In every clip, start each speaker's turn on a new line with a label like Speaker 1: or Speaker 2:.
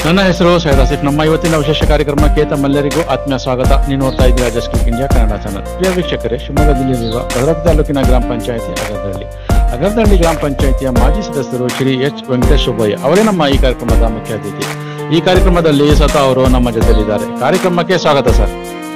Speaker 1: ನನ್ನ ಹೆಸರು ಸೈಯದ್ ಆಸಿಫ್ ನಮ್ಮ ಇವತ್ತಿನ ವಿಶೇಷ ಕಾರ್ಯಕ್ರಮಕ್ಕೆ ತಮ್ಮೆಲ್ಲರಿಗೂ ಆತ್ಮೀಯ ಸ್ವಾಗತ ನೀವು ನೋಡ್ತಾ ಇದ್ದೀರಾ just click India Kannada channel ಪ್ರಿಯ ವೀಕ್ಷಕರೇ ಶಿವಮೊಗ್ಗ ಜಿಲ್ಲೆಯಲ್ಲಿರುವ ಭದ್ರಾವತಿ ತಾಲೂಕಿನ ಗ್ರಾಮ ಪಂಚಾಯಿತಿ ಅಗರದಹಳ್ಳಿ ಅಗರದಹಳ್ಳಿ ಗ್ರಾಮ ಪಂಚಾಯಿತಿಯ ಮಾಜಿ ಸದಸ್ಯರು ಶ್ರೀ ಎಚ್ ವೆಂಕಟೇಶ್ ಸುಬ್ಬಯ್ಯ ಅವರೇ ನಮ್ಮ ಈ ಕಾರ್ಯಕ್ರಮದ ಮುಖ್ಯ ಅತಿಥಿ ಈ ಕಾರ್ಯಕ್ರಮದಲ್ಲಿ ಸ್ವತಃ ಅವರು ನಮ್ಮ ಜೊತೆಲಿದ್ದಾರೆ ಕಾರ್ಯಕ್ರಮಕ್ಕೆ ಸ್ವಾಗತ ಸರ್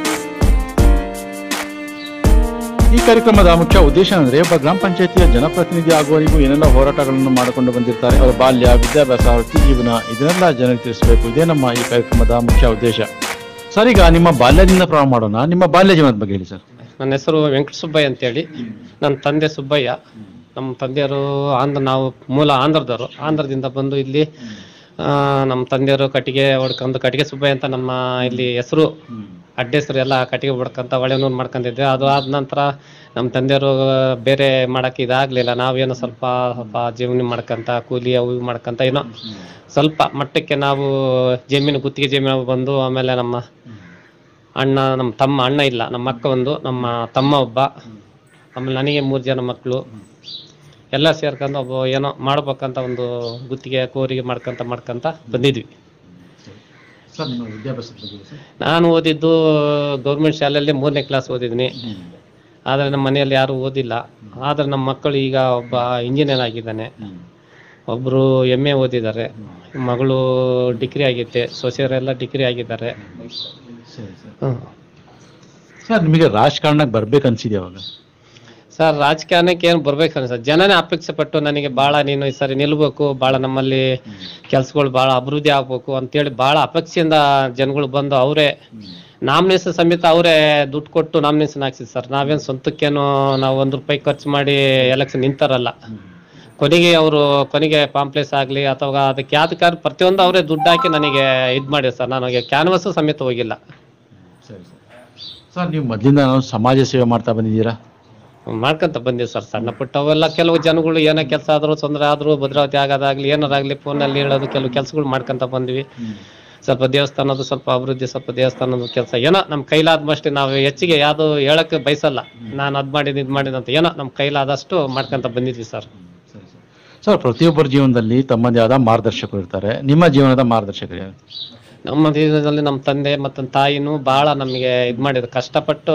Speaker 1: ಈ ಕಾರ್ಯಕ್ರಮದ ಮುಖ್ಯ ಉದ್ದೇಶ ಅಂದ್ರೆ ಒಬ್ಬ ಗ್ರಾಮ ಪಂಚಾಯತಿಯ ಜನಪ್ರತಿನಿಧಿ ಆಗುವವರೆಗೂ ಏನೆಲ್ಲ ಹೋರಾಟಗಳನ್ನು ಮಾಡಿಕೊಂಡು ಬಂದಿರ್ತಾರೆ ಅವರ ಬಾಲ್ಯ ವಿದ್ಯಾಭ್ಯಾಸ ವೃತ್ತಿ ಜೀವನ ಇದನ್ನೆಲ್ಲ ಜನರಿಗೆ ತಿಳಿಸಬೇಕು ಇದೇ ನಮ್ಮ ಈ ಕಾರ್ಯಕ್ರಮದ ಮುಖ್ಯ ಉದ್ದೇಶ ಸರ್ ಈಗ ನಿಮ್ಮ ಬಾಲ್ಯದಿಂದ ಪ್ರಾರಂಭ ಮಾಡೋಣ ನಿಮ್ಮ ಬಾಲ್ಯ ಜೀವನದ ಬಗ್ಗೆ ಹೇಳಿ ಸರ್
Speaker 2: ನನ್ನ ಹೆಸರು ವೆಂಕಟ ಸುಬ್ಬಯ್ಯ ಅಂತೇಳಿ ನನ್ನ ತಂದೆ ಸುಬ್ಬಯ್ಯ ನಮ್ಮ ತಂದೆಯವರು ಆಂಧ್ರ ನಾವು ಮೂಲ ಆಂಧ್ರದವರು ಆಂಧ್ರದಿಂದ ಬಂದು ಇಲ್ಲಿ ಆ, ನಮ್ಮ ತಂದೆಯವರು ಕಟ್ಟಿಗೆ ಹೊಡ್ಕೊಂಡು ಕಟ್ಟಿಗೆ ಸುಬ್ಬಯ್ಯ ಅಂತ ನಮ್ಮ ಇಲ್ಲಿ ಹೆಸರು ಅಡ್ಡ ಹೆಸರು ಎಲ್ಲ ಕಟ್ಟಿಗೆ ಹೊಡ್ಕೊಂತ ಒಳ್ಳೆನೂರು ಮಾಡ್ಕೊಂಡಿದ್ವಿ ಅದು ಆದ ನಂತರ ನಮ್ಮ ತಂದೆಯವರು ಬೇರೆ ಮಾಡಕ್ಕೆ ಇದಾಗಲಿಲ್ಲ ನಾವೇನೋ ಸ್ವಲ್ಪ ಸ್ವಲ್ಪ ಜೀವನ ಮಾಡ್ಕೊಂತ ಕೂಲಿ ಅವು ಇವು ಮಾಡ್ಕೊಂತ ಏನೋ ಸ್ವಲ್ಪ ಮಟ್ಟಕ್ಕೆ ನಾವು ಜಮೀನು ಗುತ್ತಿಗೆ ಜಮೀನು ಬಂದು ಆಮೇಲೆ ನಮ್ಮ ಅಣ್ಣ ನಮ್ಮ ತಮ್ಮ ಅಣ್ಣ ಇಲ್ಲ ನಮ್ಮ ಅಕ್ಕ ಒಂದು ನಮ್ಮ ತಮ್ಮ ಒಬ್ಬ ಆಮೇಲೆ ನನಗೆ ಮೂರು ಜನ ಮಕ್ಕಳು ಎಲ್ಲ ಸೇರ್ಕೊಂಡು ಒಬ್ಬ ಏನೋ ಮಾಡ್ಬೇಕಂತ ಒಂದು ಗುತ್ತಿಗೆ ಕೋರಿಗೆ ಮಾಡ್ಕೊಂತ ಮಾಡ್ಕೊಂತ ಬಂದಿದ್ವಿ
Speaker 1: ಸರ್ ನಿಮ್ಮ ವಿದ್ಯಾಭ್ಯಾಸದ ಬಗ್ಗೆ ಸರ್
Speaker 2: ನಾನು ಓದಿದ್ದು ಗೌರ್ಮೆಂಟ್ ಶಾಲೆಯಲ್ಲಿ ಮೂರನೇ ಕ್ಲಾಸ್ ಓದಿದ್ದೀನಿ ಆದರೆ ನಮ್ಮ ಮನೆಯಲ್ಲಿ ಯಾರೂ ಓದಿಲ್ಲ ಆದರೆ ನಮ್ಮ ಮಕ್ಕಳು ಈಗ ಒಬ್ಬ ಇಂಜಿನಿಯರ್ ಆಗಿದ್ದಾನೆ ಒಬ್ಬರು ಎಮ್ ಎ ಓದಿದ್ದಾರೆ ಮಗಳು ಡಿಗ್ರಿ ಆಗೈತೆ ಸೊಸೆಯರೆಲ್ಲ ಡಿಗ್ರಿ ಆಗಿದ್ದಾರೆ
Speaker 1: ಸರಿ ಸರ್
Speaker 2: ಹ್ಮ್.
Speaker 1: ಸರ್ ನಿಮಗೆ ರಾಜಕಾರಣಕ್ಕೆ ಬರ್ಬೇಕು ಅನ್ಸಿದೆ ಅವಾಗ
Speaker 2: ಸರ್ ರಾಜಕಾರಣಕ್ಕೆ ಏನು ಬರ್ಬೇಕು ಅನ್ಸ ಜನನೇ ಅಪೇಕ್ಷೆ ಪಟ್ಟು ನನಗೆ ಭಾಳ ನೀನು ಈ ಸರಿ ನಿಲ್ಬೇಕು ಭಾಳ ನಮ್ಮಲ್ಲಿ ಕೆಲ್ಸಗಳು ಭಾಳ ಅಭಿವೃದ್ಧಿ ಆಗ್ಬೇಕು ಅಂತೇಳಿ ಭಾಳ ಅಪೇಕ್ಷೆಯಿಂದ ಜನಗಳು ಬಂದು ಅವರೇ ನಾಮಿನೇಷನ್ ಸಮೇತ ಅವರೇ ದುಡ್ಡು ಕೊಟ್ಟು ನಾಮಿನೇಷನ್ ಹಾಕ್ಸಿದ್ ಸರ್ ನಾವೇನು ಸ್ವಂತಕ್ಕೇನು ನಾವು ಒಂದು ರೂಪಾಯಿ ಖರ್ಚು ಮಾಡಿ ಎಲೆಕ್ಷನ್ ನಿಂತಾರಲ್ಲ ಕೊನೆಗೆ ಅವರು ಕೊನೆಗೆ ಪಾಂಪ್ಲೆಸ್ ಆಗಲಿ ಅಥವಾ ಅದಕ್ಕೆ ಯಾವ್ದಕ್ಕಾದ್ರು ಪ್ರತಿಯೊಂದು ಅವರೇ ದುಡ್ಡು ಹಾಕಿ ನನಗೆ ಇದು ಮಾಡಿ ಸರ್ ನನಗೆ ಕ್ಯಾನ್ವಸ್ ಸಮೇತ ಹೋಗಿಲ್ಲ
Speaker 1: ಸರಿ ಸರ್ ಸರ್ ನೀವು ಮೊದಲಿಂದ ಸಮಾಜ ಸೇವೆ ಮಾಡ್ತಾ ಬಂದಿದ್ದೀರಾ
Speaker 2: ಮಾಡ್ಕೊಂತ ಬಂದೀವಿ ಸರ್ ಸಣ್ಣ ಪುಟ್ಟ ಅವೆಲ್ಲ ಕೆಲವು ಜನಗಳು ಏನೋ ಕೆಲಸ ಆದರೂ ತೊಂದರೆ ಆದರೂ ಭದ್ರಾವತಿ ಆಗೋದಾಗ್ಲಿ ಏನಾರಾಗ್ಲಿ ಫೋನಲ್ಲಿ ಹೇಳೋದು ಕೆಲವು ಕೆಲಸಗಳು ಮಾಡ್ಕೊಂತ ಬಂದ್ವಿ ಸ್ವಲ್ಪ ದೇವಸ್ಥಾನದ ಸ್ವಲ್ಪ ಅಭಿವೃದ್ಧಿ ಸ್ವಲ್ಪ ದೇವಸ್ಥಾನದ ಕೆಲಸ ಏನೋ ನಮ್ಮ ಕೈಲಾದಮಷ್ಟು ನಾವು ಹೆಚ್ಚಿಗೆ ಯಾವುದು ಹೇಳಕ್ಕೆ ಬಯಸಲ್ಲ ನಾನು ಅದ್ ಮಾಡಿದ್ ಇದು ಮಾಡಿದ್ ಅಂತ ಏನೋ ನಮ್ಮ ಕೈಲಾದಷ್ಟು ಮಾಡ್ಕೊಂತ ಬಂದಿದ್ವಿ ಸರ್
Speaker 1: ಸರಿ ಸರ್ ಸರ್ ಪ್ರತಿಯೊಬ್ಬರ ಜೀವನದಲ್ಲಿ ತಮ್ಮದೇ ಆದ ಮಾರ್ಗದರ್ಶಕರು ಇರ್ತಾರೆ ನಿಮ್ಮ ಜೀವನದ ಮಾರ್ಗದರ್ಶಕರು ಯಾರು
Speaker 2: ನಮ್ಮ ಜೀವನದಲ್ಲಿ ನಮ್ಮ ತಂದೆ ಮತ್ತು ತಾಯಿನೂ ಭಾಳ ನಮಗೆ ಇದು ಮಾಡಿದ್ರು ಕಷ್ಟಪಟ್ಟು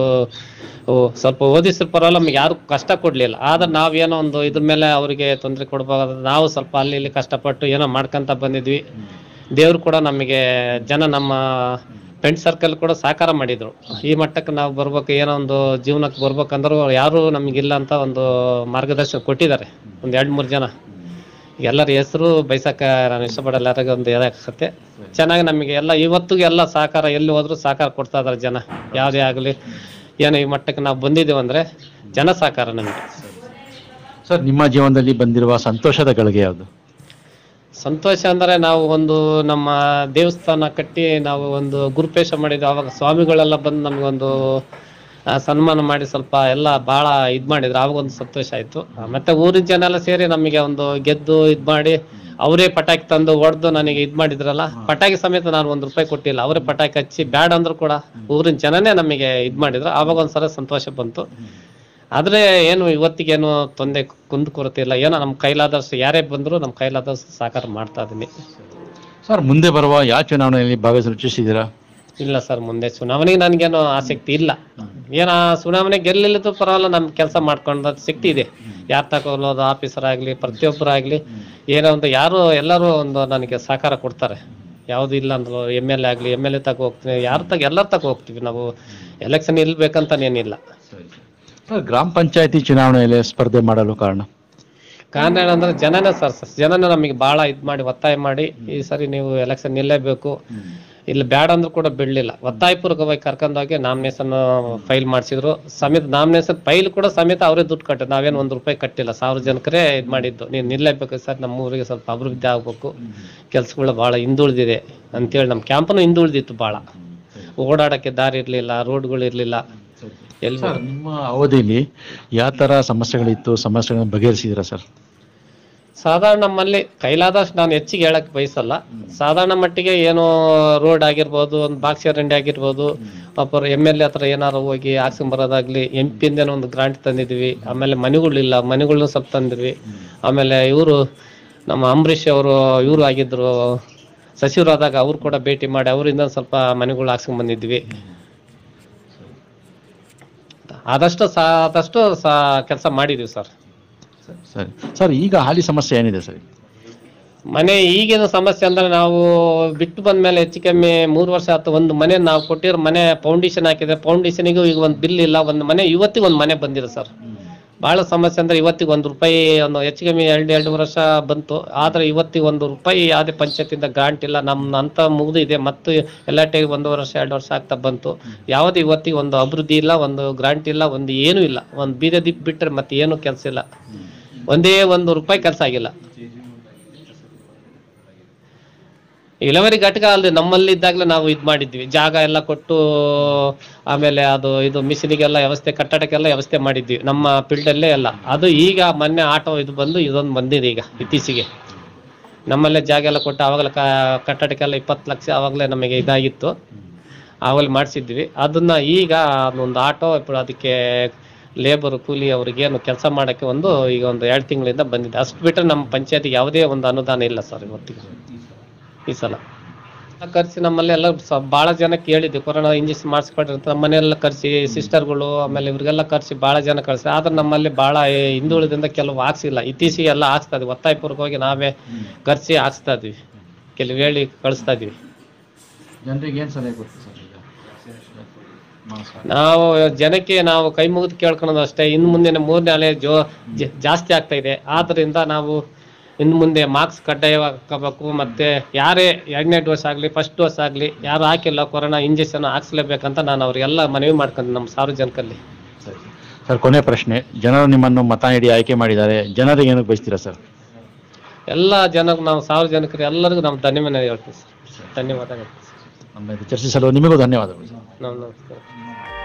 Speaker 2: ಓ, ಸ್ವಲ್ಪ ಓದಿಸ್ರ ಪರವಾಗಿಲ್ಲ ನಮ್ಗೆ ಯಾರು ಕಷ್ಟ ಕೊಡಲಿಲ್ಲ ಆದ್ರೆ ನಾವೇನೋ ಒಂದು ಇದ್ರ ಮೇಲೆ ಅವರಿಗೆ ತೊಂದರೆ ಕೊಡ್ಬೋದು ನಾವು ಸ್ವಲ್ಪ ಅಲ್ಲಿ ಇಲ್ಲಿ ಕಷ್ಟಪಟ್ಟು ಏನೋ ಮಾಡ್ಕೊಂತ ಬಂದಿದ್ವಿ ದೇವ್ರು ಕೂಡ ನಮಗೆ ಜನ ನಮ್ಮ ಫ್ರೆಂಡ್ ಸರ್ಕಲ್ ಕೂಡ ಸಹಕಾರ ಮಾಡಿದ್ರು ಈ ಮಟ್ಟಕ್ಕೆ ನಾವು ಬರ್ಬೇಕು ಏನೋ ಒಂದು ಜೀವನಕ್ಕೆ ಬರ್ಬೇಕಂದ್ರೂ ಯಾರು ನಮಗಿಲ್ಲ ಅಂತ ಒಂದು ಮಾರ್ಗದರ್ಶನ ಕೊಟ್ಟಿದ್ದಾರೆ ಒಂದು ಎರಡು ಮೂರು ಜನ ಎಲ್ಲರ ಹೆಸರು ಬೈಸಕ್ಕ ನಾನು ಇಷ್ಟಪಡಲ್ಲ ಯಾರಿಗೂ ಒಂದು ಇದಾಗತ್ತೆ ಚೆನ್ನಾಗಿ ನಮಗೆ ಎಲ್ಲ ಇವತ್ತಿಗೆ ಎಲ್ಲ ಸಹಕಾರ ಎಲ್ಲಿ ಹೋದ್ರು ಸಹಕಾರ ಕೊಡ್ತಾ ಇದಾರೆ ಜನ ಯಾವುದೇ ಆಗಲಿ ಏನೋ ಈ ಮಟ್ಟಕ್ಕೆ ನಾವು ಬಂದಿದ್ದೀವಿ ಅಂದ್ರೆ ಜನ ಸಹಕಾರ ನಮಗೆ
Speaker 1: ಸರ್ ನಿಮ್ಮ ಜೀವನದಲ್ಲಿ ಬಂದಿರುವ ಸಂತೋಷದ ಗಳಿಗೆ ಯಾವುದು
Speaker 2: ಸಂತೋಷ ಅಂದರೆ ನಾವು ಒಂದು ನಮ್ಮ ದೇವಸ್ಥಾನ ಕಟ್ಟಿ ನಾವು ಒಂದು ಗುರುಪೇಶ ಮಾಡಿದ್ವಿ ಅವಾಗ ಸ್ವಾಮಿಗಳೆಲ್ಲ ಬಂದು ನಮಗೊಂದು ಆ, ಸನ್ಮಾನ ಮಾಡಿ ಸ್ವಲ್ಪ ಎಲ್ಲ ಭಾಳ ಇದು ಮಾಡಿದ್ರು ಆವಾಗ ಒಂದು ಸಂತೋಷ ಆಯಿತು ಮತ್ತೆ ಊರಿನ ಜನ ಎಲ್ಲ ಸೇರಿ ನಮಗೆ ಒಂದು ಗೆದ್ದು ಇದು ಮಾಡಿ ಅವರೇ ಪಟಾಕಿ ತಂದು ಹೊಡೆದು ನನಗೆ ಇದು ಮಾಡಿದ್ರಲ್ಲ ಪಟಾಕಿ ಸಮೇತ ನಾನು ಒಂದು ರೂಪಾಯಿ ಕೊಟ್ಟಿಲ್ಲ ಅವರೇ ಪಟಾಕಿ ಹಚ್ಚಿ ಬ್ಯಾಡ್ ಅಂದ್ರು ಕೂಡ ಊರಿನ ಜನನೇ ನಮಗೆ ಇದು ಮಾಡಿದ್ರು ಆವಾಗ ಒಂದ್ಸಲ ಸಂತೋಷ ಬಂತು ಆದ್ರೆ ಏನು ಇವತ್ತಿಗೇನು ತೊಂದರೆ ಕುಂದು ಕೊರತೆ ಇಲ್ಲ ಏನೋ ನಮ್ಮ ಕೈಲಾದಷ್ಟು ಯಾರೇ ಬಂದರೂ ನಮ್ಮ ಕೈಲಾದಷ್ಟು ಸಾಕಾರ ಮಾಡ್ತಾ ಇದೀನಿ
Speaker 1: ಸರ್ ಮುಂದೆ ಬರುವ ಯಾವ ಚುನಾವಣೆಯಲ್ಲಿ ಭಾಗವಹಿಸಲು ಇಚ್ಛಿಸಿದ್ದೀರಾ
Speaker 2: ಇಲ್ಲ ಸರ್ ಮುಂದೆ ಚುನಾವಣೆಗೆ ನನಗೇನು ಆಸಕ್ತಿ ಇಲ್ಲ ಏನ ಚುನಾವಣೆ ಗೆಲ್ಲಿಲ್ಲದು ಪರವಾಗಿಲ್ಲ ನಮ್ಮ ಕೆಲಸ ಮಾಡ್ಕೊಂಡ ಶಕ್ತಿ ಇದೆ ಯಾರು ತಗೊಳ್ಳೋದು ಆಫೀಸರ್ ಆಗಲಿ ಪ್ರತಿಯೊಬ್ಬರಾಗಲಿ ಏನೋ ಒಂದು ಯಾರು ಎಲ್ಲರೂ ಒಂದು ನನಗೆ ಸಹಕಾರ ಕೊಡ್ತಾರೆ ಯಾವುದು ಇಲ್ಲ ಅಂದ್ರು ಎಮ್ ಎಲ್ ಎ ಆಗಲಿ ಎಮ್ ಎಲ್ ಎ ತಗೋ ಹೋಗ್ತೀವಿ ಯಾರು ತಗ ಎಲ್ಲರ ತಗೋ ಹೋಗ್ತೀವಿ ನಾವು ಎಲೆಕ್ಷನ್ ನಿಲ್ಬೇಕಂತನೇನಿಲ್ಲ
Speaker 1: ಸರ್ ಗ್ರಾಮ ಪಂಚಾಯತಿ ಚುನಾವಣೆಯಲ್ಲಿ ಸ್ಪರ್ಧೆ ಮಾಡಲು ಕಾರಣ
Speaker 2: ಕಾರಣ ಏನಂದ್ರೆ ಜನನೇ ಸರ್ ಜನನೇ ನಮಗೆ ಭಾಳ ಇದು ಮಾಡಿ ಒತ್ತಾಯ ಮಾಡಿ ಈ ಸರಿ ನೀವು ಎಲೆಕ್ಷನ್ ನಿಲ್ಲೇಬೇಕು ಇಲ್ಲಿ ಬ್ಯಾಡ ಅಂದ್ರೂ ಕೂಡ ಬಿಡ್ಲಿಲ್ಲ ಒತ್ತಾಯಪೂರ್ವಕವಾಗಿ ಕರ್ಕೊಂಡೋಗಿ ನಾಮಿನೇಷನ್ ಫೈಲ್ ಮಾಡಿಸಿದ್ರು ಸಮೇತ ನಾಮಿನೇಷನ್ ಫೈಲ್ ಕೂಡ ಸಮೇತ ಅವರೇ ದುಡ್ಡು ಕಟ್ಟಿದ್ರು ನಾವೇನು ಒಂದು ರೂಪಾಯಿ ಕಟ್ಟಿಲ್ಲ ಸಾವಿರ ಜನಕರೇ ಇದು ಮಾಡಿದ್ದು ನೀವು ನಿಲ್ಲೇಬೇಕು ಸರ್ ನಮ್ಮ ಊರಿಗೆ ಸ್ವಲ್ಪ ಅಭಿವೃದ್ಧಿ ಆಗಬೇಕು ಕೆಲಸಗಳು ಭಾಳ ಹಿಂದುಳಿದಿದೆ ಅಂತೇಳಿ ನಮ್ಮ ಕ್ಯಾಂಪನು ಹಿಂದುಳಿದಿತ್ತು ಭಾಳ ಓಡಾಡಕ್ಕೆ ದಾರಿ ಇರಲಿಲ್ಲ ರೋಡ್ಗಳು ಇರಲಿಲ್ಲ ಎಲ್ಲಿ
Speaker 1: ಸರ್ ನಿಮ್ಮ ಅವಧಿಯಲ್ಲಿ ಯಾವ ಥರ ಸಮಸ್ಯೆಗಳಿತ್ತು ಸಮಸ್ಯೆಗಳನ್ನು ಬಗೆಹರಿಸಿದ್ದೀರಾ ಸರ್
Speaker 2: ಸಾಧಾರಣ ನಮ್ಮಲ್ಲಿ ಕೈಲಾದಷ್ಟು ನಾನು ಹೆಚ್ಚಿಗೆ ಹೇಳಕ್ ಬಯಸಲ್ಲ ಸಾಧಾರಣ ಮಟ್ಟಿಗೆ ಏನೋ ರೋಡ್ ಆಗಿರ್ಬೋದು ಒಂದು ಬಾಕ್ಸ್ ಚರಂಡಿ ಆಗಿರ್ಬೋದು ಒಬ್ಬರು ಎಮ್ ಎಲ್ ಎ ಹತ್ರ ಏನಾರು ಹೋಗಿ ಹಾಕ್ಸ್ಕೊಂಡ್ ಬರೋದಾಗ್ಲಿ ಎಂ ಪಿಂದೇನೋ ಒಂದು ಗ್ರಾಂಟ್ ತಂದಿದ್ವಿ ಆಮೇಲೆ ಮನೆಗಳಿಲ್ಲ ಮನೆಗಳ್ನು ಸ್ವಲ್ಪ ತಂದಿದ್ವಿ ಆಮೇಲೆ ಇವರು ನಮ್ಮ ಅಂಬರೀಷ್ ಅವರು ಇವರು ಆಗಿದ್ರು ಸಚಿವರಾದಾಗ ಅವ್ರು ಕೂಡ ಭೇಟಿ ಮಾಡಿ ಅವರಿಂದ ಸ್ವಲ್ಪ ಮನೆಗಳು ಹಾಕ್ಸ್ಕೊಂಡ್ ಬಂದಿದ್ವಿ ಆದಷ್ಟು ಸಾ ಆದಷ್ಟು ಸಾ ಕೆಲಸ ಮಾಡಿದೀವಿ ಸರ್
Speaker 1: ಸರಿ ಸರ್ ಈಗ ಹಾಲಿ ಸಮಸ್ಯೆ ಏನಿದೆ ಸರ್
Speaker 2: ಮನೆ ಈಗಿನ ಸಮಸ್ಯೆ ಅಂದ್ರೆ ನಾವು ಬಿಟ್ಟು ಬಂದ ಮೇಲೆ ಹೆಚ್ಚು ಕಮ್ಮಿ ಮೂರು ವರ್ಷ ಆಯ್ತು ಒಂದು ಮನೆ ನಾವು ಕೊಟ್ಟಿರೋ ಮನೆ ಫೌಂಡೇಶನ್ ಹಾಕಿದೆ ಫೌಂಡೇಶನ್ಗೂ ಈಗ ಒಂದು ಬಿಲ್ ಇಲ್ಲ ಒಂದು ಮನೆ ಇವತ್ತಿಗೆ ಒಂದು ಮನೆ ಬಂದಿದೆ ಸರ್ ಭಾಳ ಸಮಸ್ಯೆ ಅಂದ್ರೆ ಇವತ್ತಿಗೆ ಒಂದು ರೂಪಾಯಿ ಒಂದು ಹೆಚ್ಚು ಕಮ್ಮಿ ಎರಡು ಎರಡು ವರ್ಷ ಬಂತು ಆದ್ರೆ ಇವತ್ತಿಗೆ ಒಂದು ರೂಪಾಯಿ ಯಾವುದೇ ಪಂಚಾಯತಿಂದ ಗ್ರಾಂಟ್ ಇಲ್ಲ ನಮ್ಮ ಅಂತ ಮುಗಿದು ಇದೆ ಮತ್ತು ಎಲ್ಲಾಟಿಗೆ ಒಂದು ವರ್ಷ ಎರಡು ವರ್ಷ ಆಗ್ತಾ ಬಂತು ಯಾವುದೇ ಇವತ್ತಿಗೆ ಒಂದು ಅಭಿವೃದ್ಧಿ ಇಲ್ಲ ಒಂದು ಗ್ರಾಂಟ್ ಇಲ್ಲ ಒಂದು ಏನೂ ಇಲ್ಲ ಒಂದು ಬೀದೆ ದಿಪ್ ಬಿಟ್ಟರೆ ಮತ್ತೆ ಏನೂ ಕೆಲಸ ಇಲ್ಲ ಒಂದೇ ಒಂದು ರೂಪಾಯಿ ಕೆಲಸ ಆಗಿಲ್ಲ ಇಳುವರಿ ಘಟಕ ಅಲ್ರಿ ನಮ್ಮಲ್ಲಿ ಇದ್ದಾಗಲೇ ನಾವು ಇದು ಮಾಡಿದ್ವಿ ಜಾಗ ಎಲ್ಲ ಕೊಟ್ಟು ಆಮೇಲೆ ಅದು ಇದು ಮಿಷಿನಿಗೆಲ್ಲ ವ್ಯವಸ್ಥೆ ಕಟ್ಟಡಕ್ಕೆಲ್ಲ ವ್ಯವಸ್ಥೆ ಮಾಡಿದ್ವಿ ನಮ್ಮ ಫೀಲ್ಡಲ್ಲೇ ಎಲ್ಲ ಅದು ಈಗ ಮೊನ್ನೆ ಆಟೋ ಇದು ಬಂದು ಇದೊಂದು ಬಂದಿದೆ ಈಗ ಇತ್ತೀಚೆಗೆ ನಮ್ಮಲ್ಲೇ ಜಾಗ ಎಲ್ಲ ಕೊಟ್ಟು ಆವಾಗಲೇ ಕ ಕಟ್ಟಡಕ್ಕೆಲ್ಲ ಇಪ್ಪತ್ತು ಲಕ್ಷ ಆವಾಗಲೇ ನಮಗೆ ಇದಾಗಿತ್ತು ಆವಾಗಲೇ ಮಾಡಿಸಿದ್ವಿ ಅದನ್ನ ಈಗ ಒಂದು ಆಟೋ ఇప్పుడు ಅದಕ್ಕೆ ಲೇಬರ್ ಕೂಲಿ ಅವ್ರಿಗೇನು ಕೆಲಸ ಮಾಡೋಕ್ಕೆ ಒಂದು ಈಗ ಒಂದು ಎರಡು ತಿಂಗಳಿಂದ ಬಂದಿದೆ ಅಷ್ಟು ಬಿಟ್ಟರೆ ನಮ್ಮ ಪಂಚಾಯತಿಗೆ ಯಾವುದೇ ಒಂದು ಅನುದಾನ ಇಲ್ಲ ಸರ್ ಇವತ್ತಿಗೆ ಈ ಸಲ ಕರ್ಸಿ ನಮ್ಮಲ್ಲಿ ಎಲ್ಲ ಸ- ಭಾಳ ಜನ ಕೇಳಿದ್ವಿ ಕೊರೋನಾ ಇಂಜೆಕ್ಷನ್ ಮಾಡಿಸ್ಕೊಡ್ರಿ ಅಂತ ನಮ್ಮ ಮನೆಯೆಲ್ಲ ಕರ್ಸಿ ಸಿಸ್ಟರ್ಗಳು ಆಮೇಲೆ ಇವ್ರಿಗೆಲ್ಲ ಕರ್ಸಿ ಭಾಳ ಜನ ಕಳ್ಸಿ ಆದ್ರೆ ನಮ್ಮಲ್ಲಿ ಭಾಳ ಹಿಂದುಳಿದಿಂದ ಕೆಲವು ಹಾಕ್ಸಿಲ್ಲ ಇತ್ತೀಚೆಗೆ ಎಲ್ಲ ಹಾಕ್ಸ್ತಾ ಇದ್ವಿ ಒತ್ತಾಯಪೂರ್ವಕವಾಗಿ ನಾವೇ ಕರ್ಸಿ ಹಾಕ್ಸ್ತಾ ಇದ್ವಿ ಕೆಲವು ಹೇಳಿ ಕಳಿಸ್ತಾ ಇದ್ವಿ
Speaker 1: ಜನರಿಗೆ ಏನು ಸಲಹೆ ಕೊಡ್ತೀವಿ ಸರ್ ಈಗ
Speaker 2: ನಾವು ಜನಕ್ಕೆ ನಾವು ಕೈ ಮುಗಿದು ಕೇಳ್ಕೊಳೋದು ಅಷ್ಟೇ ಇನ್ನು ಮುಂದಿನ ಮೂರನೇ ಅಲೆ ಜೋ ಜ- ಜಾಸ್ತಿ ಆಗ್ತಾ ಇದೆ ಆದ್ರಿಂದ ನಾವು ಇನ್ನು ಮುಂದೆ ಮಾರ್ಕ್ಸ್ ಕಡ್ಡಾಯವಾಗಿ ಹಾಕೋಬೇಕು ಮತ್ತೆ ಯಾರೇ ಎರಡನೇ ಡೋಸ್ ಆಗಲಿ ಫಸ್ಟ್ ಡೋಸ್ ಆಗಲಿ ಯಾರು ಹಾಕಿಲ್ಲ ಕೊರೋನಾ ಇಂಜೆಕ್ಷನ್ ಹಾಕ್ಸ್ಲೇಬೇಕಂತ ನಾನು ಅವ್ರಿಗೆಲ್ಲ ಮನವಿ ಮಾಡ್ಕೊಂಡೆ ನಮ್ಮ ಸಾರ್ವಜನಿಕಲ್ಲಿ
Speaker 1: ಸರಿ ಸರ್ ಕೊನೆ ಪ್ರಶ್ನೆ ಜನರು ನಿಮ್ಮನ್ನು ಮತ ನೀಡಿ ಆಯ್ಕೆ ಮಾಡಿದ್ದಾರೆ ಜನರಿಗೆ ಏನಕ್ಕೆ ಬಯಸ್ತೀರಾ ಸರ್
Speaker 2: ಎಲ್ಲ ಜನಕ್ಕೆ ನಾವು ಸಾರ್ವಜನಿಕರು ಎಲ್ಲರಿಗೂ ನಮ್ಮ ಧನ್ಯವಾದ ಹೇಳ್ತೀವಿ ಸರ್ ಧನ್ಯವಾದಗಳು
Speaker 1: ನಮ್ಮ ಇದು ಚರ್ಚಿಸಲು ನಿಮಗೂ ಧನ್ಯವಾದಗಳು ಸರ್
Speaker 2: ನಾವು ನಮಸ್ಕಾರ